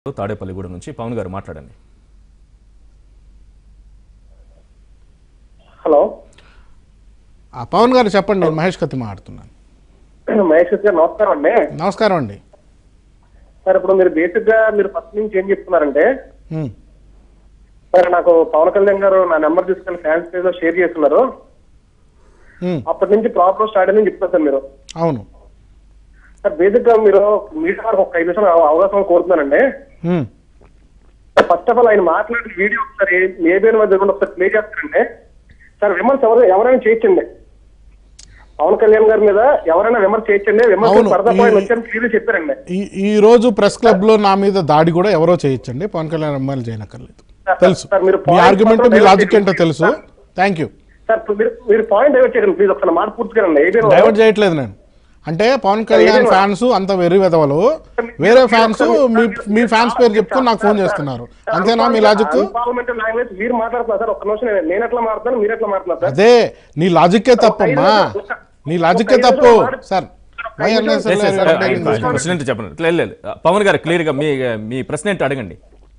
తాడేపల్లిగూడెం నుంచి పవన్ గారు మాట్లాడండి హలో ఆ, పవన్ గారు చెప్పండి నేను మహేష్ కత్తి మాట్లాడుతున్నాను మహేష్ గారు నమస్కారం అండి నమస్కారం అండి సార్ ఇప్పుడు మీరు బేసిక్ గా మీరు ఫస్ట్ నుంచి ఏం చెప్తున్నారంటే ఉమ్, సార్ నాకు పవన్ కళ్యాణ్ గారు నా నెంబర్ తీసుకెళ్లి ఫ్యాన్స్ పేజ్ లో షేర్ చేస్తున్నారు ఉమ్, అప్పటి నుంచి ప్రాబ్లం స్టార్ట్ అయిందని చెప్తున్నారు సార్ మీరు అవును సార్ బేసిక్ గా మీరు మీడియా వారికి ఒక ఐదు నిమిషాలు అవ- అవకాశం కోరుతున్నానండి ఉమ్, ఫస్ట్ ఆఫ్ ఆల్ ఆయన మాట్లాడిన వీడియో ఒకసారి ఏబిఎన్ మధ్య కూడా ఒకసారి ప్లే చేస్తారండి సార్ విమర్శ ఎవరు ఎవరైనా చేయొచ్చండి పవన్ కళ్యాణ్ గారి మీద ఎవరైనా విమర్శ చేయొచ్చండి విమర్శ అవును. పరదపోయి ఈ- వచ్చారని క్లియర్ చెప్పారండి ఈ ఈ రోజు ప్రెస్ క్లబ్ లో నా మీద దాడి కూడా ఎవరో చేయొచ్చండి పవన్ కళ్యాణ్ అమ్మాయిలు చేయనక్కర్లేదు తెలుసు సార్, మీరు మీ point ఆర్గ్యుమెంట్ మాత్రం మీ డైవర్ట్ లాజిక్ ఏంటో చేయండి. తెలుసు థ్యాంక్ యూ సార్ ఇప్పుడు మీరు మీరు పాయింట్ డైవర్ట్ చేయండి ప్లీజ్ ఒకసారి మాట పూర్తి చేయండి ఏబిఎన్ డైవర్ట్ చేయట్లేదు నేను అంటే పవన్ కళ్యాణ్ ఏదైనా- ఫ్యాన్స్ అంత వెర్రి వెదవలు వేరే ఫ్యాన్స్ మీ మీ ఫ్యాన్స్ పేరు చెప్పుకొని నాకు ఫోన్ చేస్తున్నారు అంతేనా మీ లాజిక్ పార్లమెంటరీ లాంగ్వేజ్ మీరు మాట్లాడుతున్నారు సార్ ఒక్క నిమిషం నేను- నేను ఎట్లా మాట్లాడతాను మీరు ఎట్లా మాట్లాడుతున్నారు సార్ అదే నీ లాజిక్కే తప్పమ్మా నీ లాజిక్కే తప్పు sir why Yes, unnecessary yes, sir. attacking ఆయన- ఆయన this? ప్రశ్న ఏంటో చెప్పండి లేదు లేదు పవన్ గారు క్లియర్ గా మీ మీ ప్రశ్న ఏంటో అడగండి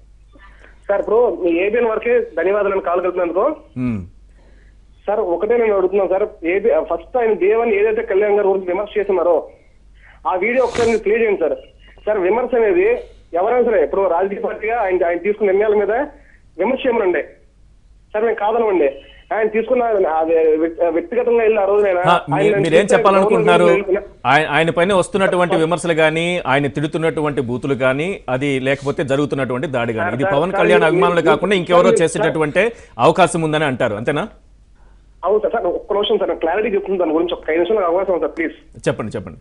సార్ ఇప్పుడు మీ ఏబిఎన్ వరకే ధన్యవాదాలు కాల్ కలిపినందుకు ఉమ్, సార్ ఒకటే నేను అడుగుతున్నాను సార్ ఏబి ఫస్ట్ ఆయన దేవన్ ఏదైతే కళ్యాణ్ గారి గురించి విమర్శ చేస్తున్నారో ఆ వీడియో ఒకసారి మీరు ప్లే చేయండి సార్ సార్ విమర్శ అనేది ఎవరైనా సరే ఇప్పుడు రాజకీయ పార్టీగా ఆయన ఆయన తీసుకున్న నిర్ణయాల మీద విమర్శ చేయమనండి సార్ మేము కాదనమండి ఆయన తీసుకున్న అది వ్యక్తి- వ్యక్తిగతంగా వెళ్ళి ఆ రోజు నేను హా, మీ- ఆయన మీరేం చూస్తే చెప్పాలనుకుంటున్నారు గవర్నమెంట్ ఆయన ఆయన పైన వస్తున్నటువంటి విమర్శలు కానీ ఆయన తిడుతున్నటువంటి బూతులు కానీ అది లేకపోతే జరుగుతున్నటువంటి దాడి కానీ ఇది సార్, పవన్ సార్, కళ్యాణ్ మీరు- అభిమానులు మీరు- కాకుండా ఇంకెవరో సార్, చేసేటటువంటి అవకాశం ఉందని అంటారు అంతేనా అవును సార్ సార్ ఒక్క నిమిషం సార్ క్లారిటీ చెప్తుంది దాని గురించి ఒక ఐదు నిమిషాలు అవకాశం ఉంది సార్ ప్లీజ్ చెప్పండి చెప్పండి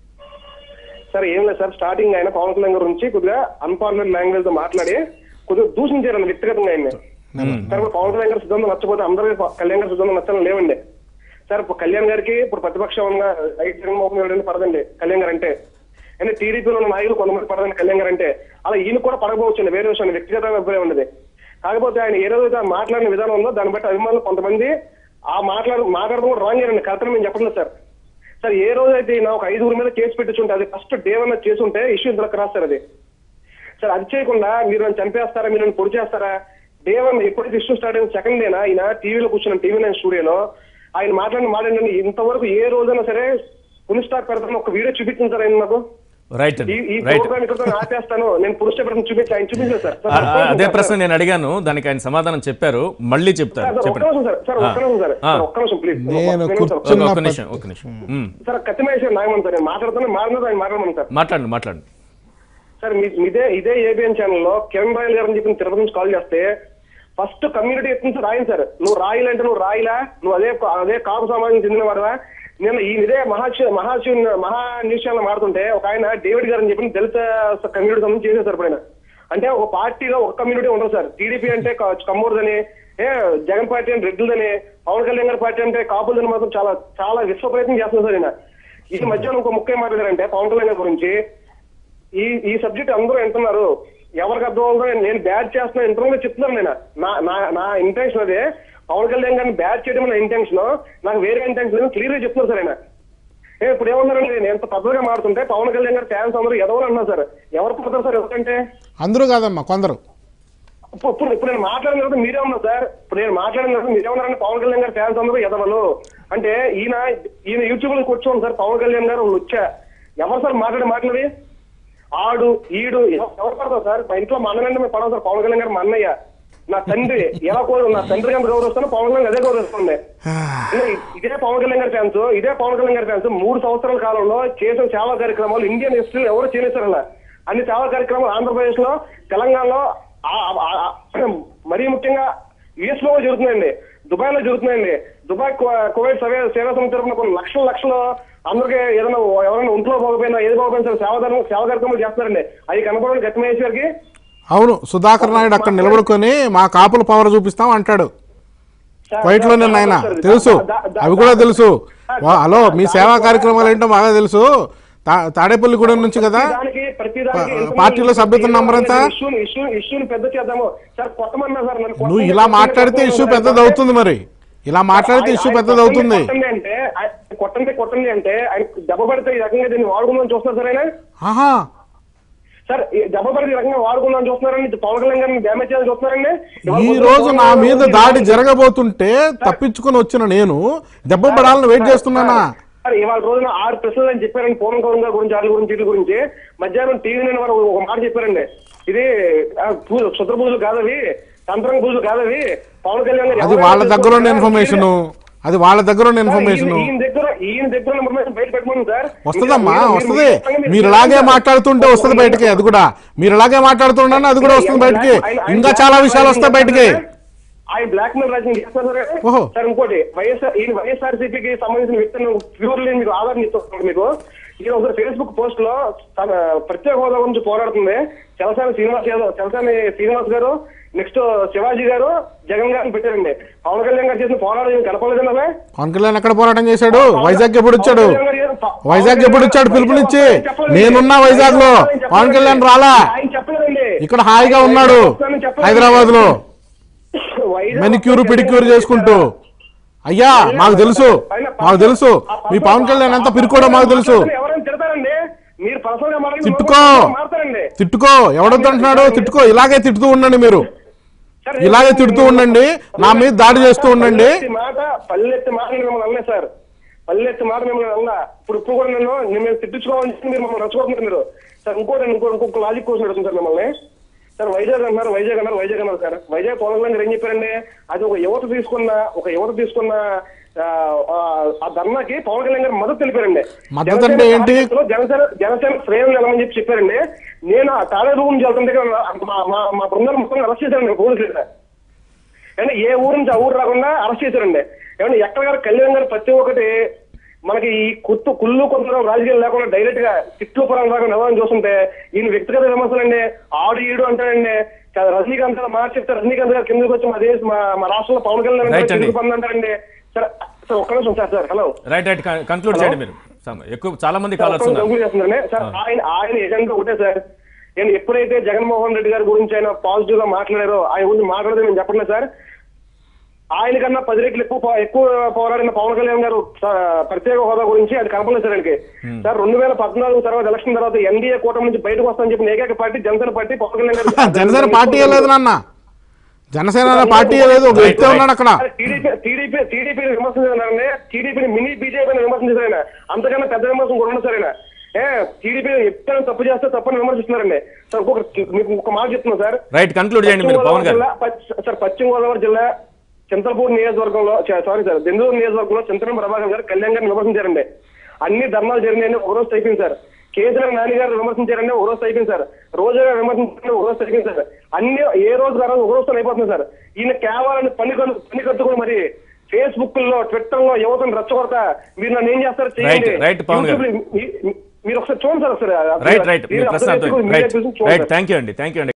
సార్ ఏం లేదు సార్ స్టార్టింగ్ ఆయన పవన్ కళ్యాణ్ గారి గురించి కొద్దిగా అన్పార్లమెంట్ లాంగ్వేజ్ తో మాట్లాడి కొద్దిగా దూషించారు వ్యక్తిగతంగా ఆయన సార్ ఇప్పుడు పవన్ కళ్యాణ్ గారి సిద్ధాంతం నచ్చకపోతే అందరికీ ప- కళ్యాణ్ గారి సిద్ధాంతం నచ్చాలని లేవండి సార్ ఇప్పుడు కళ్యాణ్ గారికి ఇప్పుడు ప్రతిపక్షంగా ఐదు జగన్మోహన్ రెడ్డి పడదండి కళ్యాణ్ గారు అంటే అంటే టీడీపీలో ఉన్న నాయకులు కొంతమంది పడదండి కళ్యాణ్ గారు అంటే అలా ఈయన కూడా పడకపోవచ్చండి వేరే విషయం వ్యక్తిగత అభిప్రాయం ఉండదు కాకపోతే ఆయన ఏ రోజైతే ఆ మాట్లాడిన విధానం ఉందో దాన్ని బట్టి అభిమానులు కొంతమంది ఆ మాట్లాడు మాట్లాడడం కూడా రాంగ్ అండి కరెక్ట్ మేము చెప్పలేదు సార్ సార్ ఏ రోజైతే ఈయన ఒక ఐదుగురు మీద కేసు పెట్టించుంటే అది ఫస్ట్ డే వన్ చేసుంటే ఇష్యూ ఇంతలోకి రాస్తారు అది సార్ అది చేయకుండా మీరు నన్ను చంపేస్తారా మీరు నన్ను పొడి చేస్తారా డే వన్ ఎప్పుడైతే ఇష్యూ స్టార్ట్ అయిన సెకండ్ డేనా ఈయన టీవీలో కూర్చున్న టీవీ నైన్ స్టూడియోలో ఆయన మాట్లాడిన మాట్లాడండి ఇంతవరకు ఏ రోజైనా సరే పులి స్టాక్ పెడతాను ఒక వీడియో చూపించింది సార్ ఆయన నాకు రైట్ ఈ అండి ఈ రైట్ ప్రోగ్రామ్ ఇక్కడ ఆపేస్తాను నేను పురుష పెడతాను చూపించి ఆయన చూపించారు సార్ ఆ- ఆ- అదే ప్రశ్న నేను అడిగాను దానికి ఆయన సమాధానం చెప్పారు మళ్ళీ చెప్తారు సార్, ఒక్క చెప్పండి నిమిషం సార్ సార్ ఒక్క నిమిషం సార్ ఆ. సార్, ఒక్క నిమిషం ప్లీజ్ నేను ఒక- కూర్చున్న ఒక నిమిషం ఒక నిమిషం um, sir Kattimeshwara Nagamani sir నేను మాట్లాడుతాను మాట్లాడుతూ ఆయన మాట్లాడమని సార్ మాట్లాడండి మాట్లాడండి సార్ మీ- ఇదే ఇదే ఏబిఎన్ ఛానల్లో కిరణ్ రాయల్ గారు అని చెప్పి తిరుపతి నుంచి కాల్ చేస్తే ఫస్ట్ కమ్యూనిటీ ఎత్తుంది సార్ రాయన్ సార్ నువ్వు రాయల్ అంటే నువ్వు రాయిలా నువ్వు అదే అదే కాపు సమాజం చెందిన వాడువా నేను ఈ ఇదే మహాశివ మహాశివ మహా న్యూస్ ఛానల్ మాడుతుంటే ఒక ఆయన డేవిడ్ గారు అని చెప్పి దళిత కమ్యూనిటీ సంబంధించి చేశారు సార్ ఆయన అంటే ఒక పార్టీలో ఒక కమ్యూనిటీ ఉండదు సార్ టీడీపీ అంటే కమ్మూరుదని ఏ జగన్ పార్టీ అంటే రెడ్డిదని పవన్ కళ్యాణ్ గారి పార్టీ అంటే కాపులని మాత్రం చాలా చాలా విశ్వ ప్రయత్నం చేస్తున్నారు సార్ ఈయన ఈ మధ్యాహ్నం ఇంకో ముఖ్యం మాట్లాడారంటే పవన్ కళ్యాణ్ గారి గురించి ఈ ఈ సబ్జెక్ట్ అందరూ వింటున్నారు ఎవరికి అర్థం అవుతుందో నేను బ్యాడ్ చేస్తున్నా ఇంటర్వ్యూలో చెప్తున్నాను నేను నా నా నా ఇంటెన్షన్ అదే పవన్ కళ్యాణ్ గారిని బ్యాడ్ చేయడం నా ఇంటెన్షన్ నాకు వేరే ఇంటెన్షన్ లేదు క్లియర్ గా చెప్తున్నారు సార్ ఆయన ఏ, ఇప్పుడు ఏమన్నారండి నేను ఎంత పద్ధతిగా మాడుతుంటే పవన్ కళ్యాణ్ గారి ఫ్యాన్స్ అందరూ ఎదవరు అన్నారు సార్ ఎవరు పడతారు సార్ ఎవరికంటే అందరూ కాదమ్మా కొందరు ఇప్పుడు ఇప్పుడు ఇప్పుడు నేను మాట్లాడిన తర్వాత మీరే ఉన్నారు సార్ ఇప్పుడు నేను మాట్లాడిన తర్వాత మీరే ఉన్నారంటే పవన్ కళ్యాణ్ గారి ఫ్యాన్స్ అందరూ ఎదవలు అంటే ఈయన ఈయన యూట్యూబ్ లో కూర్చోండి సార్ పవన్ కళ్యాణ్ గారు వచ్చా ఎవరు సార్ మాట్లాడే మాటలవి ఆడు ఈడు ఎవ- ఎవరు పడతారు సార్ మా ఇంట్లో మా అన్ననంటే మేము పడవు సార్ పవన్ కళ్యాణ్ గారు మా అన్నయ్య నా తండ్రి ఎలా కోరు నా తండ్రికి ఎంత గౌరవిస్తానో పవన్ కళ్యాణ్ అదే గౌరవిస్తుంది ఇలా ఇదే పవన్ కళ్యాణ్ గారి ఫ్యాన్స్ ఇదే పవన్ కళ్యాణ్ గారి ఫ్యాన్స్ మూడు సంవత్సరాల కాలంలో చేసిన సేవా కార్యక్రమాలు ఇండియన్ హిస్టరీలో ఎవరు చేయలేదు సార్ అలా అన్ని సేవా కార్యక్రమాలు ఆంధ్రప్రదేశ్ లో తెలంగాణలో ఆ- ఆ- ఆ- మరీ ముఖ్యంగా యుఎస్ లో జరుగుతున్నాయండి దుబాయ్ లో జరుగుతున్నాయండి దుబాయ్ కు- కువైట్ సవే సేవా సమితి తరఫున కొన్ని లక్షల లక్షలు అందరికీ ఏదైనా ఎవరైనా ఒంట్లో పోకపోయినా ఏది పోకపోయినా సరే సేవా ధర్మం సేవా కార్యక్రమాలు చేస్తున్నారండి అది కనపడండి గతమేశ్వర్ గారికి అవును సుధాకర్ నాయుడు అక్కడ నిలబడుకొని మా కాపుల పవర్ చూపిస్తాం అంటాడు వైట్ లో నేను ఆయన తెలుసు అవి కూడా తెలుసు వా- హలో మీ సేవా కార్యక్రమాలు ఏంటో బాగా తెలుసు తా- తాడేపల్లిగూడెం నుంచి కదా ప్రతిదానికి ప్రతిదానికి పా- ఎంతమంది పార్టీలో సభ్యత్వ నంబర్ ఎంత? ఇష్యూని ఇష్యూ ఇష్యూని పెద్ద చేద్దాము సార్ కొట్టమన్నా సార్ నన్ను నువ్వు కొట్టండి, ఇలా కొట్టండి, మాట్లాడితే కొట్టండి ఇష్యూ సార్. పెద్దది అవుతుంది మరి ఇలా మాట్లాడితే ఆయన- ఇష్యూ ఆయన పెద్దది కొట్టండి, అవుతుంది కొట్టండి అంటే ఆయన కొట్టండి కొట్టండి అంటే ఆయన దెబ్బ పడితే ఈ రకంగా దీన్ని వాడుకుందాం చూస్తారు సార్ ఆయన ఆహా సార్ ఈ దెబ్బ పడితే ఈ రకంగా వాడుకుందాం చూస్తున్నారండి పవన్ కళ్యాణ్ గారిని డ్యామేజ్ చేయాలని చూస్తున్నారండి ఇవాళ ఈ రోజు నా మీద దాడి జరగబోతుంటే తప్పించుకొని వచ్చిన నేను దెబ్బ పడాలని వెయిట్ చేస్తున్నానా సార్ ఇవాళ రోజున ఆరు ప్రశ్నలు అని చెప్పారండి పూర్ణ గౌరవం గారి గురించి వాటి గురించి వీటి గురించి మధ్యాహ్నం టీవీ నేను వారు ఒక మాట చెప్పారండి ఇది ఆ, పూ- శుద్ర పూజలు కాదవి తంత్రం పూజలు కాదవి పవన్ కళ్యాణ్ గారు అది ఎవరైనా వాళ్ళ దగ్గర ఉన్న చేసుకుంటారా? ఇన్ఫర్మేషన్ అది వాళ్ళ దగ్గర ఉన్న సార్, ఇన్ఫర్మేషన్ ఈయన- ఈయన దగ్గర ఈయన దగ్గర ఉన్న ఇన్ఫర్మేషన్ బయట పెట్టమని సార్ వస్తుందమ్మా మీరు- మీరు- వస్తుంది మీరు- మీరు ఇలాగే మాట్లాడుతుంటే వస్తుంది బయటికి అది కూడా మీరు ఇలాగే మాట్లాడుతున్నాను అది కూడా వస్తుంది బయటికి ఆయన- ఆయన ఇంకా black చాలా mail విషయాలు రాజకీయం వస్తాయి బయటికి చేస్తున్నారు సార్. ఆయన బ్లాక్ మెయిల్ రాజకీయం చేస్తారు సార్ ఓహో. సార్ ఇంకోటి వైఎస్ఆర్ ఈయన వైఎస్ఆర్సీపీకి సంబంధించిన వ్యక్తులను ప్యూర్లీ మీకు ఆధారం ఇస్తున్నాను మీకు ఈయన ఒకసారి ఫేస్బుక్ పోస్ట్ లో తన ప్రత్యేక హోదా గురించి పోరాడుతుంది చలసాని శ్రీనివాస్ యాదవ్ చలసాని శ్రీనివాస్ గారు నెక్స్ట్ శివాజీ గారు జగన్ గారిని పెట్టారండి పవన్ కళ్యాణ్ గారు చేసిన పోరాటం ఏం కనపడలేదన్నా పవన్ కళ్యాణ్ ఎక్కడ పోరాటం చేశాడు వైజాగ్ ఎప్పుడు వచ్చాడు పవన్ కళ్యాణ్ గారు ప- వైజాగ్ ఎప్పుడు వచ్చాడు వైజాగ్ పిలుపునిచ్చి ఆయన చెప్పలేదండి. నేనున్నా వైజాగ్ లో ఆయన చెప్పలేదండి. పవన్ కళ్యాణ్ రాలా ఆయన చెప్పలేదండి ఇక్కడ హాయిగా ఆయన ఉన్నాడు వస్తానని చెప్పలేదండి. హైదరాబాద్ లో వైజాగ్ మెనిక్యూర్ పిడిక్యూర్ చేసుకుంటూ అయ్యా మాకు తెలుసు మాకు తెలుసు మీ పవన్ కళ్యాణ్ ఎంత పిరుకోడో మాకు తెలుసు ఎవరైనా తిడతారండి మీరు పర్సనల్ గా మాట్లాడి తిట్టుకో మాట్లాడండి తిట్టుకో ఎవడొద్దంటున్నాడు తిట్టుకో ఇలాగే తిట్టుతూ ఉండండి మీరు ఇలాగే తిడుతూ ఉండండి నా మీద దాడి చేస్తూ ఉండండి పల్లెత్తి మాట పల్లెత్తి మాట నేను మిమ్మల్ని అనలేదు సార్ పల్లెత్తి మాట మిమ్మల్ని అన్నా ఇప్పుడు ఇప్పుడు కూడా నేను నేను మీరు తిట్టించుకోవాలని చెప్పి మీరు మమ్మల్ని రచ్చుకుంటున్నారు మీరు సార్ ఇంకోటి ఇంకో ఇంకొక లాజిక్ కోసం అడుగుతుంది సార్ మిమ్మల్ని సార్ వైజాగ్ అన్నారు వైజాగ్ అన్నారు వైజాగ్ అన్నారు సార్ వైజాగ్ పవన్ కళ్యాణ్ గారు ఏం చెప్పారండి అది ఒక యువత తీసుకున్న ఒక యువత తీసుకున్న ఆ, ఆ, ఆ ధర్నాకి పవన్ కళ్యాణ్ గారు మద్దతు తెలిపారండి మద్దతు అంటే జనసేన ఏంటి? కార్యకర్తలు జనసేన జనసేన శ్రేణులు వెళ్ళమని చెప్పి చెప్పారండి నేను ఆ తాడేరు నుంచి వెళ్తుంటే మా మా మా బృందాలు మొత్తం అరెస్ట్ చేశారండి పోలీసులు ఇక్కడ. అంటే ఏ ఊరు నుంచి ఆ ఊరు రాకుండా అరెస్ట్ చేశారండి ఏమంటే ఎక్కడ గారు కళ్యాణ్ గారు ప్రతి ఒక్కటి మనకి ఈ కుత్తు కుళ్ళు కొంత రాజకీయాలు లేకుండా డైరెక్ట్ గా తిట్లు పురం రాకుండా ఎవరైనా చూస్తుంటే ఈయన వ్యక్తిగత విమర్శలండి ఆడు ఈడు అంటాడండి కాదు, రజనీకాంత్ గారు మాట చెప్తే రజనీకాంత్ గారు కిందకి వచ్చి మా దేశ మా మా రాష్ట్రంలో పవన్ కళ్యాణ్ Right అండి. కిందకి పని అంటారండి సార్ సార్ ఒక్క నిమిషం sir sir hello right right conclude చేయండి మీరు సమ- ఎక్కువ చాలా మంది కాలర్స్ ఉన్నారు కంక్లూడ్ చేస్తున్నానే సార్ ఆయన ఆయన ఎజెండా ఒకటే సార్ నేను ఎప్పుడైతే జగన్మోహన్ రెడ్డి గారి గురించి ఆయన పాజిటివ్ గా మాట్లాడారో ఆయన గురించి మాట్లాడదు నేను చెప్పట్లేదు సార్ ఆయన కన్నా పది రెట్లు ఎక్కువ పో- ఎక్కువ పోరాడిన పవన్ కళ్యాణ్ గారు స- ప్రత్యేక హోదా గురించి అది కనపడలేదు సార్ ఆయనకి సార్ రెండు వేల పద్నాలుగు తర్వాత ఎలక్షన్ తర్వాత ఎన్డీఏ కూటమి నుంచి బయటకు వస్తామని చెప్పిన ఏకైక party Janasena party Pawan Kalyan garu Janasena party లేదు నాన్న జనసేన అనే పార్టీ లేదు ఒక వ్యక్తి ఉన్నాడు అక్కడ టీడీపీ టీడీపీ టీడీపీని విమర్శించారండి టీడీపీని మినీ బీజేపీని విమర్శించారు ఆయన అంతకన్నా పెద్ద విమర్శం కూడా ఉండదు సార్ ఆయన ఏ టీడీపీ ఎప్పుడైనా తప్పు చేస్తే తప్పని విమర్శిస్తున్నారండి సార్ ఇంకొక మీకు ఒక మాట చెప్తున్నా సార్ రైట్ కంక్లూడ్ చేయండి మీరు పవన్ గారు జిల్లా పశ్చ- సార్ పశ్చిమ గోదావరి జిల్లా చింతలపూర్ నియోజకవర్గంలో చ- సారీ సార్ దెందూరు నియోజకవర్గంలో చింతనం ప్రభాకర్ గారు కళ్యాణ్ గారిని విమర్శించారండి అన్ని ధర్నాలు జరిగినాయని ఒక రోజు అయిపోయింది సార్ కేసీఆర్ నాని గారు విమర్శించారండి ఒక రోజు అయిపోయింది సార్ రోజా గారు విమర్శించారండి ఒక రోజు అయిపోయింది సార్ అన్ని ఏ రోజు ఆ రోజు ఒక రోజుతో అయిపోతుంది సార్ ఈయన కేవలం పని కట్టు పని కట్టుకుని మరి ఫేస్బుక్ లో ట్విట్టర్ లో యువతను రెచ్చగొడతా మీరు నన్ను ఏం చేస్తారు చేయండి Right, right, పవన్ గారు. YouTube లో మీ- మీ- మీరు ఒకసారి చూడండి సార్ ఒకసారి రైట్ రైట్ మీ మీరు ప్రశ్న అర్థం అర్థమైంది చేసుకుని మీరే రైట్ చూసి చూడండి రైట్ సార్. థ్యాంక్ యూ అండి థ్యాంక్ యూ అండి